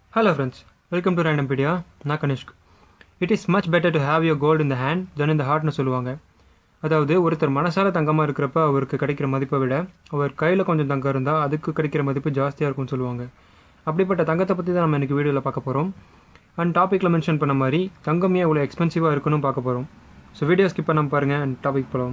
Hello friends, welcome to Randompedia. நான் Kanishk it is much better to have your gold in the hand than in the heartனு சொல்லுவாங்க அதாவது ஒருத்தர் மனசால தங்கமாக இருக்கிறப்ப அவருக்கு கிடைக்கிற மதிப்பை விட அவர் கையில் கொஞ்சம் தங்கம் இருந்தால் அதுக்கு கிடைக்கிற மதிப்பு ஜாஸ்தியாக இருக்கும்னு சொல்லுவாங்க அப்படிப்பட்ட தங்கத்தை பற்றி தான் நம்ம இன்றைக்கி வீடியோவில் பார்க்க போகிறோம் அண்ட் டாப்பிக்கில் மென்ஷன் பண்ண மாதிரி தங்கம் ஏன் இவ்வளோ எக்ஸ்பென்சிவாக இருக்குன்னு பார்க்க போகிறோம் ஸோ வீடியோ ஸ்கிப் பண்ணாமல் பாருங்கள் அண்ட் டாபிக் போகலாம்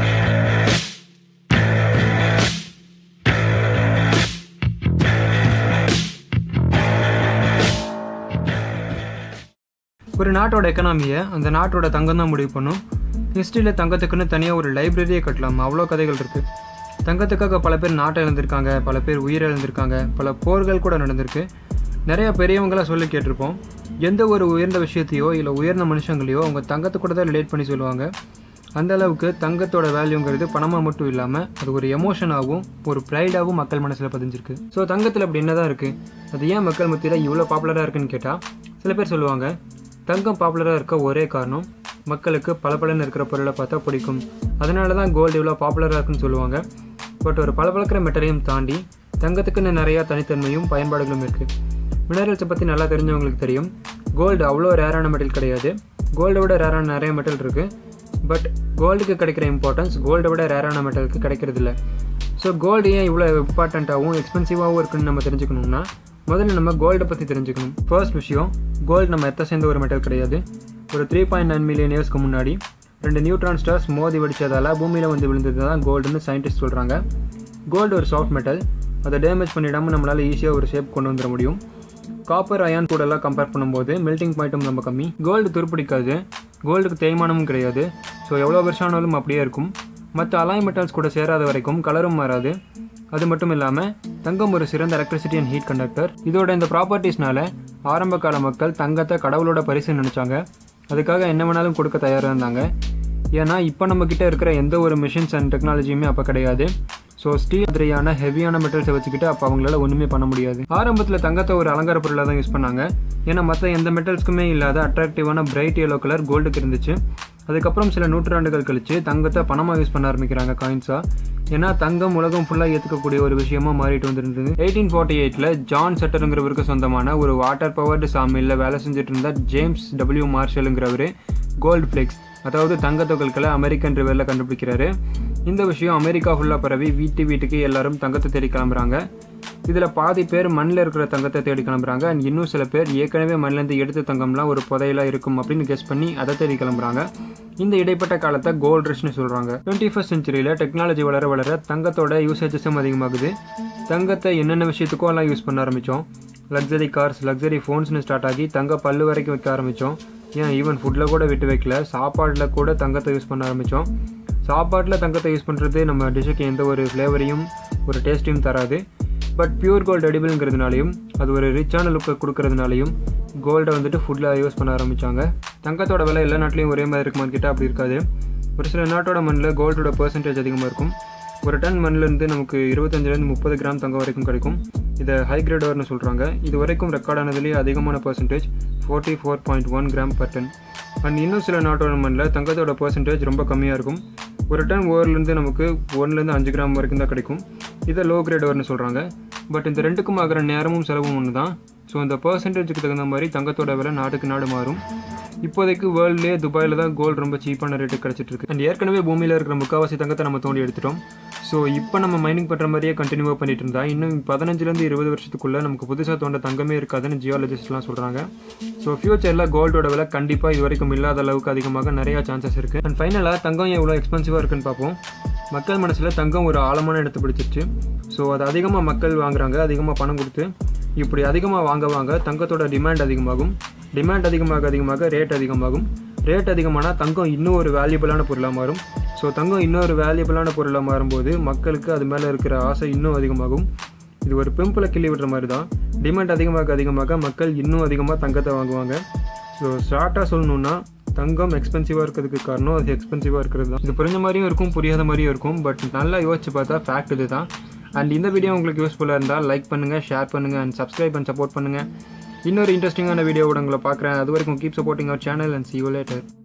ஒரு நாட்டோட எக்கனாமியை அந்த நாட்டோட தங்கம் தான் முடிவு பண்ணும் ஹிஸ்ட்ரியில் தங்கத்துக்குன்னு தனியாக ஒரு லைப்ரரியே கட்டலாம் அவ்வளோ கதைகள் இருக்குது தங்கத்துக்காக பல பேர் நாட்டை இழந்திருக்காங்க பல பேர் உயிரை இழந்திருக்காங்க பல போர்கள் கூட நடந்திருக்கு நிறைய பெரியவங்களாம் சொல்லி கேட்டிருப்போம் எந்த ஒரு உயர்ந்த விஷயத்தையோ இல்லை உயர்ந்த மனுஷங்களையோ அவங்க தங்கத்தை கூட தான் ரிலேட் பண்ணி சொல்லுவாங்க அந்த அளவுக்கு தங்கத்தோட வேல்யூங்கிறது பணமாக மட்டும் இல்லாமல் அது ஒரு எமோஷனாகவும் ஒரு ப்ரைடாகவும் மக்கள் மனசில் பதிஞ்சிருக்கு ஸோ தங்கத்தில் அப்படி என்ன தான் இருக்குது அது ஏன் மக்கள் மத்தியில் இவ்வளோ பாப்புலராக இருக்குன்னு கேட்டால் சில பேர் சொல்லுவாங்க தங்கம் பாப்புலராக இருக்க ஒரே காரணம் மக்களுக்கு பளபளன்னு இருக்கிற பொருளை பார்த்தா பிடிக்கும் அதனால தான் கோல்டு இவ்வளோ பாப்புலராக இருக்குன்னு சொல்லுவாங்க பட் ஒரு பளபளக்கிற மெட்டரையும் தாண்டி தங்கத்துக்குன்னு நிறையா தனித்தன்மையும் பயன்பாடுகளும் இருக்குது மினரல்ஸை பற்றி நல்லா தெரிஞ்சவங்களுக்கு தெரியும் கோல்டு அவ்வளோ ரேரான மெட்டல் கிடையாது கோல்டை விட ரேரான நிறைய மெட்டல் இருக்குது பட் கோல்டுக்கு கிடைக்கிற இம்பார்ட்டன்ஸ் கோல்டை விட ரேரான மெட்டலுக்கு கிடைக்கிறது இல்லை ஸோ கோல்டு ஏன் இவ்வளோ இம்பார்ட்டண்ட்டாகவும் எக்ஸ்பென்சிவாகவும் இருக்குன்னு நம்ம தெரிஞ்சுக்கணும்னா முதல்ல நம்ம கோல்டை பற்றி தெரிஞ்சுக்கணும் ஃபர்ஸ்ட் விஷயம் கோல்டு நம்ம எத்த சேர்ந்த ஒரு மெட்டல் கிடையாது ஒரு த்ரீ பாயிண்ட் நைன் மில்லியன் இயர்ஸ்க்கு முன்னாடி ரெண்டு நியூட்ரான் ஸ்டார்ஸ் மோதி வெடிச்சதால் பூமியில் வந்து விழுந்தது தான் கோல்டுன்னு சயின்டிஸ்ட் சொல்கிறாங்க கோல்டு ஒரு சாஃப்ட் மெட்டல் அதை டேமேஜ் பண்ணிடாமல் நம்மளால் ஈஸியாக ஒரு ஷேப் கொண்டு வந்துட முடியும் காப்பர் அயான் கூடலாம் கம்பேர் பண்ணும்போது மெல்டிங் பாயிண்ட்டும் ரொம்ப கம்மி கோல்டு துருப்பிடிக்காது கோல்டுக்கு தேய்மானமும் கிடையாது ஸோ எவ்வளோ வருஷம் ஆனாலும் அப்படியே இருக்கும் மற்ற அலாய் மெட்டல்ஸ் கூட சேராத வரைக்கும் கலரும் மாறாது அது மட்டும் இல்லாமல் தங்கம் ஒரு சிறந்த எலக்ட்ரிசிட்டி அண்ட் ஹீட் கண்டக்டர் இதோட இந்த ப்ராப்பர்ட்டிஸ்னால ஆரம்ப கால மக்கள் தங்கத்தை கடவுளோட பரிசு நினச்சாங்க அதுக்காக என்ன வேணாலும் கொடுக்க தயாராக இருந்தாங்க ஏன்னா இப்போ நம்ம கிட்ட இருக்கிற எந்த ஒரு மிஷின்ஸ் அண்ட் டெக்னாலஜியுமே அப்போ கிடையாது ஸோ ஸ்டீல் மாதிரியான ஹெவியான மெட்டல்ஸை வச்சுக்கிட்டு அப்போ அவங்களால ஒன்றுமே பண்ண முடியாது ஆரம்பத்தில் தங்கத்தை ஒரு அலங்கார பொருளாக தான் யூஸ் பண்ணாங்க ஏன்னா மற்ற எந்த மெட்டல்ஸ்க்குமே இல்லாத அட்ராக்டிவான பிரைட் yellow கலர் கோல்டுக்கு இருந்துச்சு அதுக்கப்புறம் சில நூற்றாண்டுகள் கழிச்சு தங்கத்தை பணமாக யூஸ் பண்ண ஆரம்பிக்கிறாங்க காயின்ஸாக ஏன்னா தங்கம் உலகம் ஃபுல்லாக ஏற்றுக்கக்கூடிய ஒரு விஷயமா மாறிட்டு வந்துருந்தது எயிட்டீன் ஃபார்ட்டி எயிட்டில் ஜான் சட்டருங்கிறவருக்கு சொந்தமான ஒரு வாட்டர் பவர்டு சாமியில் வேலை செஞ்சுட்டு இருந்த ஜேம்ஸ் டபிள்யூ மார்ஷலுங்கிறவர் கோல்டு ஃப்ளெக்ஸ் அதாவது தங்கத்தொகல்களை அமெரிக்கன் ரிவரில் கண்டுபிடிக்கிறாரு இந்த விஷயம் அமெரிக்கா ஃபுல்லாக பரவி வீட்டு வீட்டுக்கு எல்லாரும் தங்கத்தை தேடி கிளம்புறாங்க இதில் பாதி பேர் மண்ணில் இருக்கிற தங்கத்தை தேடி கிளம்புறாங்க அண்ட் இன்னும் சில பேர் ஏற்கனவே மண்ணிலேருந்து எடுத்த தங்கம்லாம் ஒரு புதையலாக இருக்கும் அப்படின்னு கெஸ் பண்ணி அதை தேடி கிளம்புறாங்க இந்த இடைப்பட்ட காலத்தை கோல்ட் ரிஷ்னு சொல்கிறாங்க டுவெண்ட்டி ஃபஸ்ட் செஞ்சுரியில் டெக்னாலஜி வளர வளர தங்கத்தோட யூசேஜஸும் அதிகமாகுது தங்கத்தை என்னென்ன விஷயத்துக்கும் எல்லாம் யூஸ் பண்ண ஆரம்பித்தோம் லக்ஸரி கார்ஸ் லக்ஸரி ஃபோன்ஸ்னு ஸ்டார்ட் ஆகி தங்க பல்லு வரைக்கும் வைக்க ஆரம்பித்தோம் ஏன் ஈவன் ஃபுட்டில் கூட விட்டு வைக்கல சாப்பாட்டில் கூட தங்கத்தை யூஸ் பண்ண ஆரம்பித்தோம் சாப்பாட்டில் தங்கத்தை யூஸ் பண்ணுறது நம்ம டிஷ்ஷுக்கு எந்த ஒரு ஃப்ளேவரையும் ஒரு டேஸ்ட்டையும் தராது பட் பியூர் கோல்டு எடிபிள்ங்கிறதுனாலையும் அது ஒரு ரிச்சான லுக்கை கொடுக்கறதுனாலையும் கோல்டை வந்துட்டு ஃபுட்டில் யூஸ் பண்ண ஆரம்பித்தாங்க தங்கத்தோட விலை எல்லா நாட்டிலையும் ஒரே மாதிரி இருக்குமான்னு கேட்டால் அப்படி இருக்காது ஒரு சில நாட்டோட மண்ணில் கோல்டோட பர்சன்டேஜ் அதிகமாக இருக்கும் ஒரு டன் மண்ணிலேருந்து நமக்கு இருபத்தஞ்சிலேருந்து முப்பது கிராம் தங்கம் வரைக்கும் கிடைக்கும் இதை ஹை கிரேடர்னு சொல்கிறாங்க இது வரைக்கும் ரெக்கார்ட் ஆனதுலேயே அதிகமான percentage forty four point one gram per ton and இன்னும் சில நாட்டோட மண்ணில் தங்கத்தோட பர்சன்டேஜ் ரொம்ப கம்மியாக இருக்கும் ஒரு டன் ஓவர்லேருந்து நமக்கு ஒன்றுலேருந்து அஞ்சு கிராம் வரைக்கும் தான் கிடைக்கும் இதை லோ கிரேட் ஓவர்னு சொல்கிறாங்க பட் இந்த ரெண்டுக்கும் ஆகிற நேரமும் செலவும் ஒன்று தான் ஸோ இந்த பர்சன்டேஜுக்கு தகுந்த மாதிரி தங்கத்தோட விலை நாட்டுக்கு நாடு மாறும் இப்போதைக்கு வேர்ல்ட்லேயே துபாயில் தான் கோல்டு ரொம்ப சீப்பான ரேட்டு கிடச்சிட்டு இருக்கு அண்ட் ஏற்கனவே பூமியில் இருக்கிற முக்கால்வாசி தங்கத்தை நம்ம தோண்டி எடுத்துட்டோம் ஸோ இப்போ நம்ம மைனிங் பண்ணுற மாதிரியே கண்டினியூவாக பண்ணிட்டு இருந்தா இன்னும் பதினஞ்சுலேருந்து இருபது வருஷத்துக்குள்ளே நமக்கு புதுசாக தோண்ட தங்கமே இருக்காதுன்னு ஜியாலஜிஸ்ட்லாம் சொல்கிறாங்க ஸோ ஃபியூச்சரில் கோல்டோட விலை கண்டிப்பாக இது வரைக்கும் இல்லாத அளவுக்கு அதிகமாக நிறையா சான்சஸ் இருக்குது அண்ட் ஃபைனலாக தங்கம் எவ்வளோ எக்ஸ்பென்சிவாக இருக்குன்னு பார்ப்போம் மக்கள் மனசில் தங்கம் ஒரு ஆழமான இடத்தை பிடிச்சிருச்சு ஸோ அது அதிகமாக மக்கள் வாங்குறாங்க அதிகமாக பணம் கொடுத்து இப்படி அதிகமாக வாங்க வாங்க தங்கத்தோட டிமாண்ட் அதிகமாகும் டிமாண்ட் அதிகமாக அதிகமாக ரேட் அதிகமாகும் ரேட் அதிகமானால் தங்கம் இன்னும் ஒரு வேல்யூபிளான பொருளாக மாறும் ஸோ தங்கம் இன்னொரு வேல்யூபிளான பொருளாக மாறும்போது மக்களுக்கு அது மேலே இருக்கிற ஆசை இன்னும் அதிகமாகும் இது ஒரு பிம்பில் கிள்ளி விடுற மாதிரி தான் டிமாண்ட் அதிகமாக அதிகமாக மக்கள் இன்னும் அதிகமாக தங்கத்தை வாங்குவாங்க ஸோ ஷார்ட்டாக சொல்லணுன்னா தங்கம் எக்ஸ்பென்சிவாக இருக்கிறதுக்கு காரணம் அது எக்ஸ்பென்சிவாக இருக்கிறது தான் இது புரிஞ்ச மாதிரியும் இருக்கும் புரியாத மாதிரியும் இருக்கும் பட் நல்லா யோசிச்சு பார்த்தா ஃபேக்ட் இது தான் அண்ட் இந்த வீடியோ உங்களுக்கு யூஸ்ஃபுல்லாக இருந்தால் லைக் பண்ணுங்கள் ஷேர் பண்ணுங்கள் அண்ட் சப்ஸ்கிரைப் அண்ட் சப்போர்ட் பண்ணுங்கள் இன்னொரு இன்ட்ரெஸ்டிங்கான வீடியோவோட உங்களை பார்க்குறேன் அது வரைக்கும் keep supporting our channel and see you later